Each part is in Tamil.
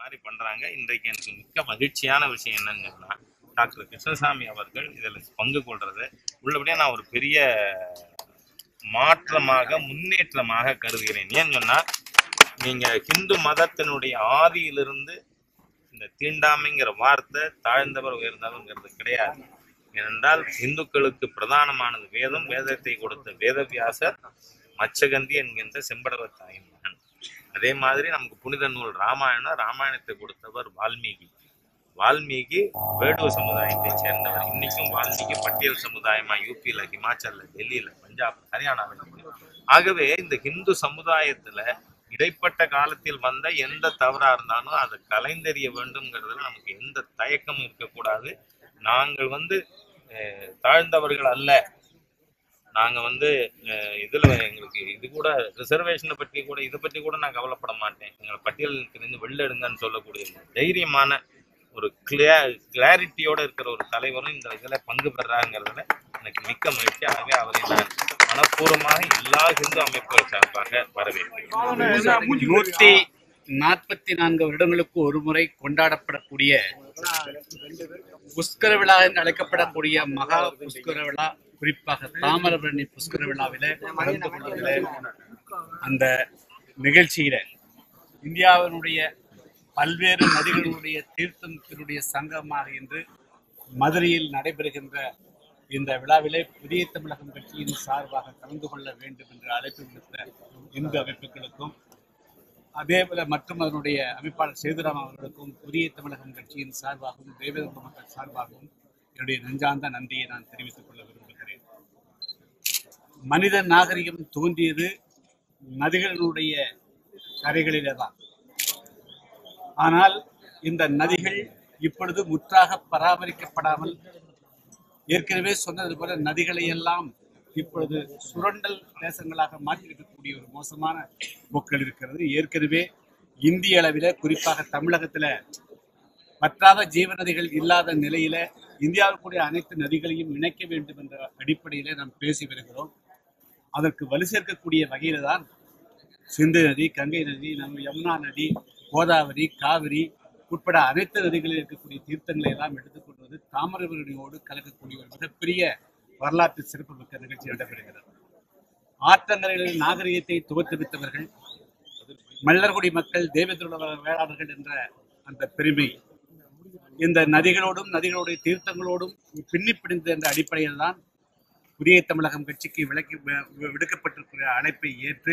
மாதிரி பண்றாங்க இன்றைக்கு எனக்கு மிக்க மகிழ்ச்சியான விஷயம் என்னன்னு சொன்னா டாக்டர் கிருஷ்ணசாமி அவர்கள் இதில் பங்கு கொள்றதை உள்ளபடியே நான் ஒரு பெரிய மாற்றமாக முன்னேற்றமாக கருதுகிறேன் ஏன்னு சொன்னா நீங்க ஹிந்து மதத்தினுடைய ஆதியிலிருந்து இந்த தீண்டாமைங்கிற வார்த்தை தாழ்ந்தவர் உயர்ந்தவங்கிறது கிடையாது ஏனென்றால் இந்துக்களுக்கு பிரதானமானது வேதம் வேதத்தை கொடுத்த வேதவியாசர் மச்சகந்தி என்கின்ற செம்படவ தாயின் மகன் அதே மாதிரி நமக்கு புனித நூல் ராமாயணம் ராமாயணத்தை கொடுத்தவர் வால்மீகி வால்மீகி வேடுவ சமுதாயத்தை சேர்ந்தவர் இன்னைக்கும் வால்மீகி பட்டியல் சமுதாயமா யூபியில ஹிமாச்சல்ல டெல்லியில பஞ்சாப் ஹரியானாவில் ஆகவே இந்த ஹிந்து சமுதாயத்துல இடைப்பட்ட காலத்தில் வந்த எந்த தவறா இருந்தாலும் அதை கலைந்தெறிய வேண்டும்ங்கிறதுல நமக்கு எந்த தயக்கமும் இருக்கக்கூடாது நாங்கள் வந்து அஹ், தாழ்ந்தவர்கள் அல்ல நாங்க வந்து அஹ், இதுல எங்களுக்கு இது கூட ரிசர்வேஷனை பற்றி கூட இதை பற்றி கூட நான் கவலைப்பட மாட்டேன் எங்களை பட்டியலில் இருந்து வெளில எடுங்கன்னு சொல்லக்கூடிய ஒரு தைரியமான ஒரு கிளியா கிளாரிட்டியோட இருக்கிற ஒரு தலைவரும் இந்த இதுல பங்கு பெறாங்கிறதுல எனக்கு மிக்க மகிழ்ச்சி ஆகவே அவரை நான் மனப்பூர்வமாக எல்லா ஹிந்து அமைப்புகள் சார்பாக வரவேற்கிறேன் நூத்தி நாற்பத்தி நான்கு வருடங்களுக்கு ஒரு முறை கொண்டாடப்படக்கூடிய புஷ்கர விழா என்று அழைக்கப்படக்கூடிய மகா புஷ்கர விழா குறிப்பாக தாமிரபரணி புஷ்கர விழாவில கலந்து கொள்வதிலே அந்த நிகழ்ச்சியில இந்தியாவினுடைய பல்வேறு நதிகளுடைய தீர்த்தத்தினுடைய சங்கமாக இன்று மதுரையில் நடைபெறுகின்ற இந்த விழாவிலே புதிய தமிழகம் கட்சியின் சார்பாக கலந்து கொள்ள வேண்டும் என்று அழைப்பு விடுத்த இந்து அமைப்புகளுக்கும் அதேபோல மற்றும் அதனுடைய அமைப்பாளர் சேதுராம் அவர்களுக்கும் புதிய தமிழகம் கட்சியின் சார்பாகவும் தேவேந்திர மக்கள் சார்பாகவும் என்னுடைய நெஞ்சார்ந்த நன்றியை நான் தெரிவித்துக் கொள்ள விரும்புகிறேன் மனித நாகரிகம் தோன்றியது நதிகளினுடைய கரைகளிலே தான் ஆனால் இந்த நதிகள் இப்பொழுது முற்றாக பராமரிக்கப்படாமல் ஏற்கனவே சொன்னது போல நதிகளை எல்லாம் இப்பொழுது சுரண்டல் தேசங்களாக மாற்றியிருக்கக்கூடிய ஒரு மோசமான போக்கள் இருக்கிறது ஏற்கனவே இந்திய அளவில குறிப்பாக தமிழகத்துல வற்றாத ஜீவநதிகள் இல்லாத நிலையில இந்தியாவுக்குரிய அனைத்து நதிகளையும் இணைக்க வேண்டும் என்ற அடிப்படையிலே நாம் பேசி வருகிறோம் அதற்கு வலு சேர்க்கக்கூடிய வகையில தான் சிந்து நதி கங்கை நதி நம்ம யமுனா நதி கோதாவரி காவிரி உட்பட அனைத்து நதிகளில் இருக்கக்கூடிய தீர்த்தங்களை எல்லாம் எடுத்துக்கொள்வது தாமிரபரணியோடு கலக்கக்கூடிய ஒரு மிகப்பெரிய வரலாற்று சிறப்புமிக்க நிகழ்ச்சி நடைபெறுகிறது ஆற்றங்கரைகளில் நாகரிகத்தை துவத்துவித்தவர்கள் மல்லர்குடி மக்கள் தேவேந்திர வேளாளர்கள் என்ற அந்த பெருமை இந்த நதிகளோடும் நதிகளுடைய தீர்த்தங்களோடும் பின்னி பிடிந்த என்ற அடிப்படையில் தான் புதிய தமிழகம் கட்சிக்கு விலக்கி வி- விடுக்கப்பட்டிருக்கிற அழைப்பை ஏற்று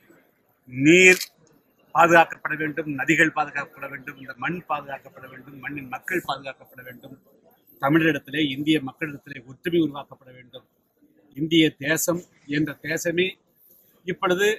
நீர் பாதுகாக்கப்பட வேண்டும் நதிகள் பாதுகாக்கப்பட வேண்டும் இந்த மண் பாதுகாக்கப்பட வேண்டும் மண்ணின் மக்கள் பாதுகாக்கப்பட வேண்டும் தமிழரிடத்திலே இந்திய மக்களிடத்திலே ஒற்றுமை உருவாக்கப்பட வேண்டும் இந்திய தேசம் என்ற தேசமே இப்பொழுது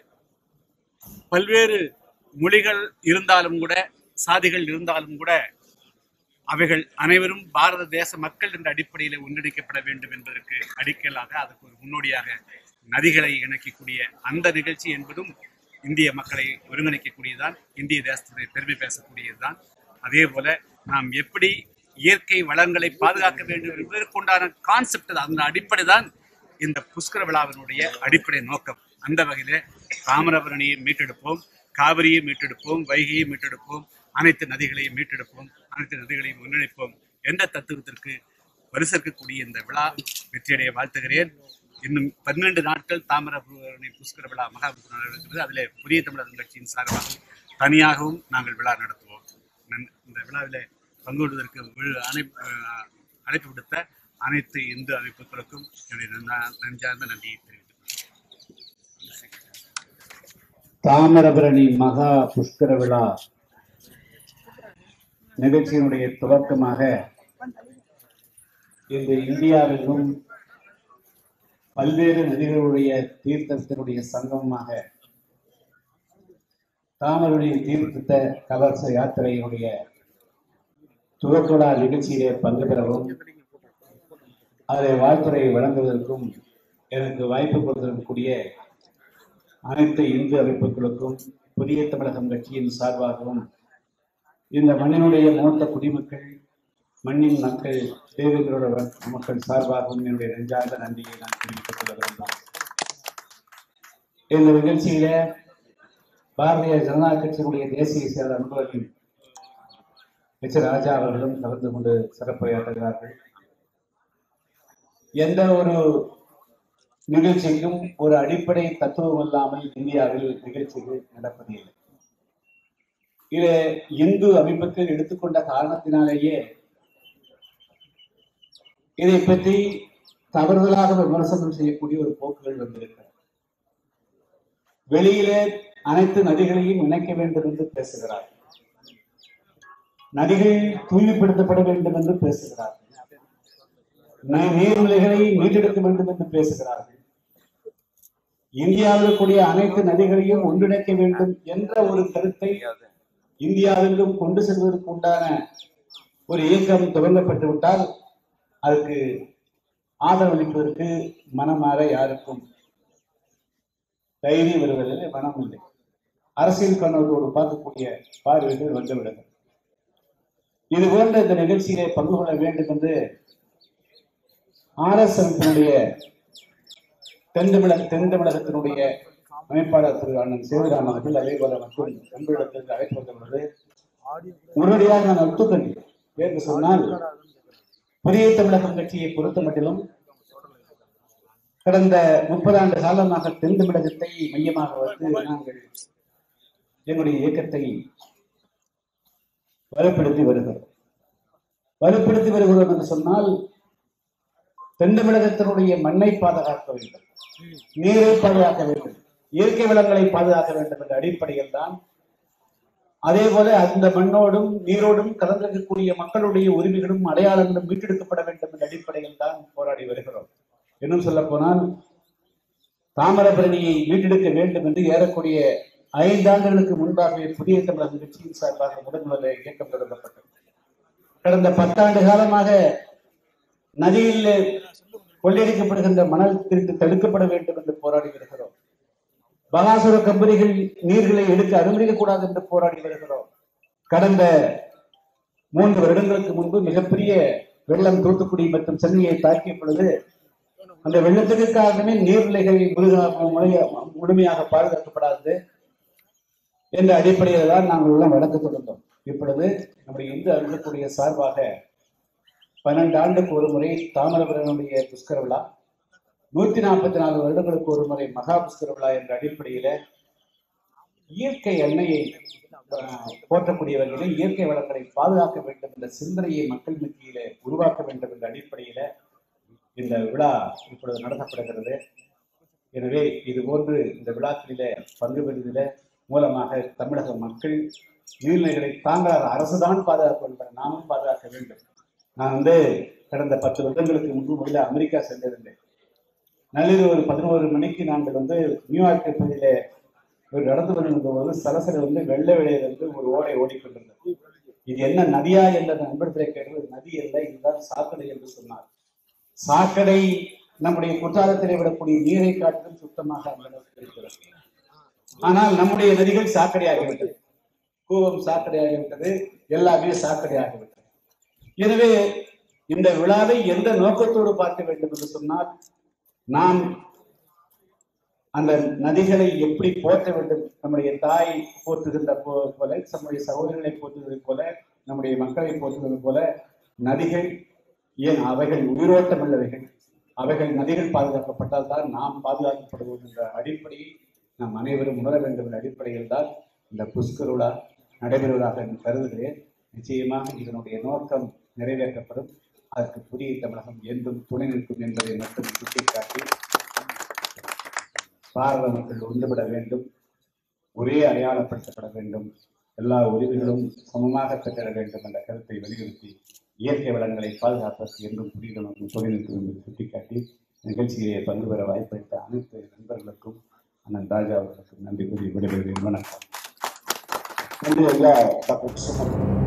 பல்வேறு மொழிகள் இருந்தாலும் கூட சாதிகள் இருந்தாலும் கூட அவைகள் அனைவரும் பாரத தேச மக்கள் என்ற அடிப்படையில் ஒன்றிணைக்கப்பட வேண்டும் என்பதற்கு அடிக்கலாக அதுக்கு ஒரு முன்னோடியாக நதிகளை இணைக்கக்கூடிய அந்த நிகழ்ச்சி என்பதும் இந்திய மக்களை ஒருங்கிணைக்கக்கூடியதுதான் இந்திய தேசத்துடைய பெருமை பேசக்கூடியதுதான் அதே போல நாம் எப்படி இயற்கை வளங்களை பாதுகாக்க வேண்டும் என்பதற்குண்டான கான்செப்ட் தான் அந்த அடிப்படை தான் இந்த புஷ்கர விழாவினுடைய அடிப்படை நோக்கம் அந்த வகையில தாமிரபரணியை மீட்டெடுப்போம் காவிரியை மீட்டெடுப்போம் வைகையை மீட்டெடுப்போம் அனைத்து நதிகளையும் மீட்டெடுப்போம் அனைத்து நதிகளையும் ஒன்றிணைப்போம் என்ற தத்துவத்திற்கு வரிசைக்கக்கூடிய இந்த விழா வெற்றியடைய வாழ்த்துகிறேன் இன்னும் பன்னிரண்டு நாட்கள் தாமிரபரணி புஷ்கர விழா மகா நடக்கிறது அதிலே புதிய தமிழர் கட்சியின் சார்பாகவும் தனியாகவும் நாங்கள் விழா நடத்துவோம் நன்- இந்த விழாவிலே பங்கு கொள்வதற்கு விழு- அனை- அஹ் அழைப்பு விடுத்த அனைத்து இந்து அமைப்புகளுக்கும் என்னுடைய நன்றா- நெஞ்சார்ந்த நன்றியை தெரிவித்துக் தாமிரபரணி மகா புஷ்கர விழா நிகழ்ச்சியினுடைய துவக்கமாக இந்த இந்தியாவிலும் பல்வேறு நதிகளுடைய தீர்த்தத்தினுடைய சங்கமமாக தாமிரபரணி தீர்த்த கலச யாத்திரையினுடைய துவக்க விழா நிகழ்ச்சியிலே பங்கு பெறவும் அதில் வாழ்த்துறை வழங்குவதற்கும் எனக்கு வாய்ப்பு கொடுத்திருக்கக்கூடிய அனைத்து இந்து அமைப்புகளுக்கும் புதிய தமிழகம் கட்சியின் சார்பாகவும் இந்த மண்ணினுடைய மூத்த குடிமக்கள் மண்ணின் மக்கள் தேவேந்திரோட மக்கள் சார்பாகவும் என்னுடைய நெஞ்சார்ந்த நன்றியை நான் தெரிவித்துக் கொள்ள விரும்புகிறேன் இந்த நிகழ்ச்சியில பாரதிய ஜனதா கட்சியினுடைய தேசிய செயலர் அன்பழகன் எச் ராஜா அவர்களும் கலந்து கொண்டு சிறப்புரையாற்றுகிறார்கள் எந்த ஒரு நிகழ்ச்சிக்கும் ஒரு அடிப்படை தத்துவம் இல்லாமல் இந்தியாவில் நிகழ்ச்சிகள் நடப்பதில்லை இது இந்து அமைப்புகள் எடுத்துக்கொண்ட காரணத்தினாலேயே இதை பற்றி தவறுதலாக விமர்சனம் செய்யக்கூடிய ஒரு போக்குகள் வந்திருக்கிறது வெளியிலே அனைத்து நதிகளையும் இணைக்க வேண்டும் என்று பேசுகிறார் நதிகள் தூய்மைப்படுத்தப்பட வேண்டும் என்று பேசுகிறார்கள் ந- நீர்நிலைகளை மீட்டெடுக்க வேண்டும் என்று பேசுகிறார்கள் இந்தியாவில் இருக்கக்கூடிய அனைத்து நதிகளையும் ஒன்றிணைக்க வேண்டும் என்ற ஒரு கருத்தை இந்தியாவிலும் கொண்டு செல்வதற்கு உண்டான ஒரு இயக்கம் துவங்கப்பட்டு விட்டால் அதுக்கு ஆதரவளிப்பதற்கு மனமாற யாருக்கும் தைரியம் வருவதில்லை மனம் இல்லை அரசியல் கண்ணோட்டோடு பார்க்கக்கூடிய பார்வைகள் வந்துவிடுகிறது இது போன்ற இந்த நிகழ்ச்சியிலே பங்கு கொள்ள வேண்டும் என்று ஆர் எஸ் அமைப்பினுடைய தென் தமிழக தென் தமிழகத்தினுடைய அமைப்பாளர் திரு அண்ணன் சிவராமன் அவர்கள் அதே போல மற்றும் நண்பர்களுக்கு அழைப்பு வந்துள்ளது உடனடியாக நான் ஒத்துக்கொண்டேன் என்று சொன்னால் புதிய தமிழகம் கட்சியை பொறுத்த மட்டிலும் கடந்த முப்பது ஆண்டு காலமாக தென் தமிழகத்தை மையமாக வைத்து நாங்கள் எங்களுடைய இயக்கத்தை வலுப்படுத்தி வருகிறோம் வலுப்படுத்தி வருகிறோம் என்று சொன்னால் தென் தமிழகத்தினுடைய மண்ணை பாதுகாக்க வேண்டும் நீரை பாதுகாக்க வேண்டும் இயற்கை வளங்களை பாதுகாக்க வேண்டும் என்ற அடிப்படையில் தான் அதே போல அந்த மண்ணோடும் நீரோடும் கலந்திருக்கக்கூடிய மக்களுடைய உரிமைகளும் அடையாளங்களும் மீட்டெடுக்கப்பட வேண்டும் என்ற அடிப்படையில் தான் போராடி வருகிறோம் இன்னும் சொல்ல போனால் தாமிரபரணியை மீட்டெடுக்க வேண்டும் என்று ஏறக்கூடிய ஐந்தாண்டுகளுக்கு முன்பாகவே புதிய தமிழக கட்சியின் சார்பாக முதன் முதலில் இயக்கம் தொடங்கப்பட்டது கடந்த பத்தாண்டு காலமாக நதியில் கொள்ளையடிக்கப்படுகின்ற மணல் திருட்டு தடுக்கப்பட வேண்டும் என்று போராடி வருகிறோம் பகாசுர கம்பெனிகள் நீர்களை எடுக்க அனுமதிக்க கூடாது என்று போராடி வருகிறோம் கடந்த மூன்று வருடங்களுக்கு முன்பு மிகப்பெரிய வெள்ளம் தூத்துக்குடி மற்றும் சென்னையை தாக்கிய பொழுது அந்த வெள்ளத்துக்கு காரணமே நீர்நிலைகள் முழுக- முழுக- முழுமையாக பாதுகாக்கப்படாதது என்ற அடிப்படையில் தான் நாங்கள் எல்லாம் வழக்கு தொடர்ந்தோம் இப்பொழுது நம்முடைய இந்து அருளக்கூடிய சார்பாக பன்னெண்டு ஆண்டுக்கு ஒரு முறை தாமிரபரனுடைய புஷ்கர விழா நூத்தி நாற்பத்தி நாலு வருடங்களுக்கு ஒரு முறை மகா புஷ்கர விழா என்ற அடிப்படையில இயற்கை எண்ணெயை ஆஹ், போற்றக்கூடிய வகையில் இயற்கை வளங்களை பாதுகாக்க வேண்டும் என்ற சிந்தனையை மக்கள் மத்தியில உருவாக்க வேண்டும் என்ற அடிப்படையில இந்த விழா இப்பொழுது நடத்தப்படுகிறது எனவே இது போன்று இந்த விழாக்களில பங்கு பெறுவதில மூலமாக தமிழக மக்கள் நீர்நிலைகளை தாங்களாக அரசுதான் பாதுகாக்க வேண்டும் நாமும் பாதுகாக்க வேண்டும் நான் வந்து கடந்த பத்து வருடங்களுக்கு முன்பு முதல்ல அமெரிக்கா சென்றிருந்தேன் நள்ளிரவு ஒரு பதினோரு மணிக்கு நாங்கள் வந்து நியூயார்க் பகுதியில ஒரு நடந்து கொண்டிருந்த போது சலசல வந்து வெள்ளை வெளியிலிருந்து ஒரு ஓடை ஓடிக்கொண்டிருந்தது இது என்ன நதியா என்ற நண்பர்களை கேட்டது நதி அல்ல இதுதான் சாக்கடை என்று சொன்னார் சாக்கடை நம்முடைய குற்றாலத்திலே விடக்கூடிய நீரை காட்டிலும் சுத்தமாக அந்த அளவுக்கு இருக்கிறது ஆனால் நம்முடைய நதிகள் சாக்கடையாகிவிட்டது கூவம் சாக்கடையாகிவிட்டது எல்லாமே சாக்கடையாகிவிட்டது எனவே இந்த விழாவை எந்த நோக்கத்தோடு பார்க்க வேண்டும் என்று சொன்னால் நாம் அந்த நதிகளை எப்படி போற்ற வேண்டும் நம்முடைய தாய் போற்றுகின்ற போ- போல நம்முடைய சகோதரர்களை போற்றுவது போல நம்முடைய மக்களை போற்றுவது போல நதிகள் ஏன் அவைகள் உயிரோட்டம் உள்ளவைகள் அவைகள் நதிகள் பாதுகாக்கப்பட்டால் தான் நாம் பாதுகாக்கப்படுவோம் என்ற அடிப்படையில் நாம் அனைவரும் உணர வேண்டும் என்ற அடிப்படையில் தான் இந்த புஷ்கருளா நடைபெறுவதாக நான் கருதுகிறேன் நிச்சயமாக இதனுடைய நோக்கம் நிறைவேற்றப்படும் அதற்கு புதிய தமிழகம் என்றும் துணை நிற்கும் என்பதை மட்டும் சுட்டிக்காட்டி பாரத மக்கள் ஒன்றுபட வேண்டும் ஒரே அடையாளப்படுத்தப்பட வேண்டும் எல்லா உரிமைகளும் சமமாக பெற்றிட வேண்டும் என்ற கருத்தை வலியுறுத்தி இயற்கை வளங்களை பாதுகாப்பதற்கு என்றும் புதிய தமிழகம் துணை நிற்கும் என்று சுட்டிக்காட்டி நிகழ்ச்சியிலே பங்கு பெற வாய்ப்பளித்த அனைத்து நண்பர்களுக்கும் அண்ணன் ராஜா அவர்களுக்கும் நன்றி கூறி விடைபெறுகிறேன் வணக்கம் நன்றி ஐயா டாக்டர் கிருஷ்ணன்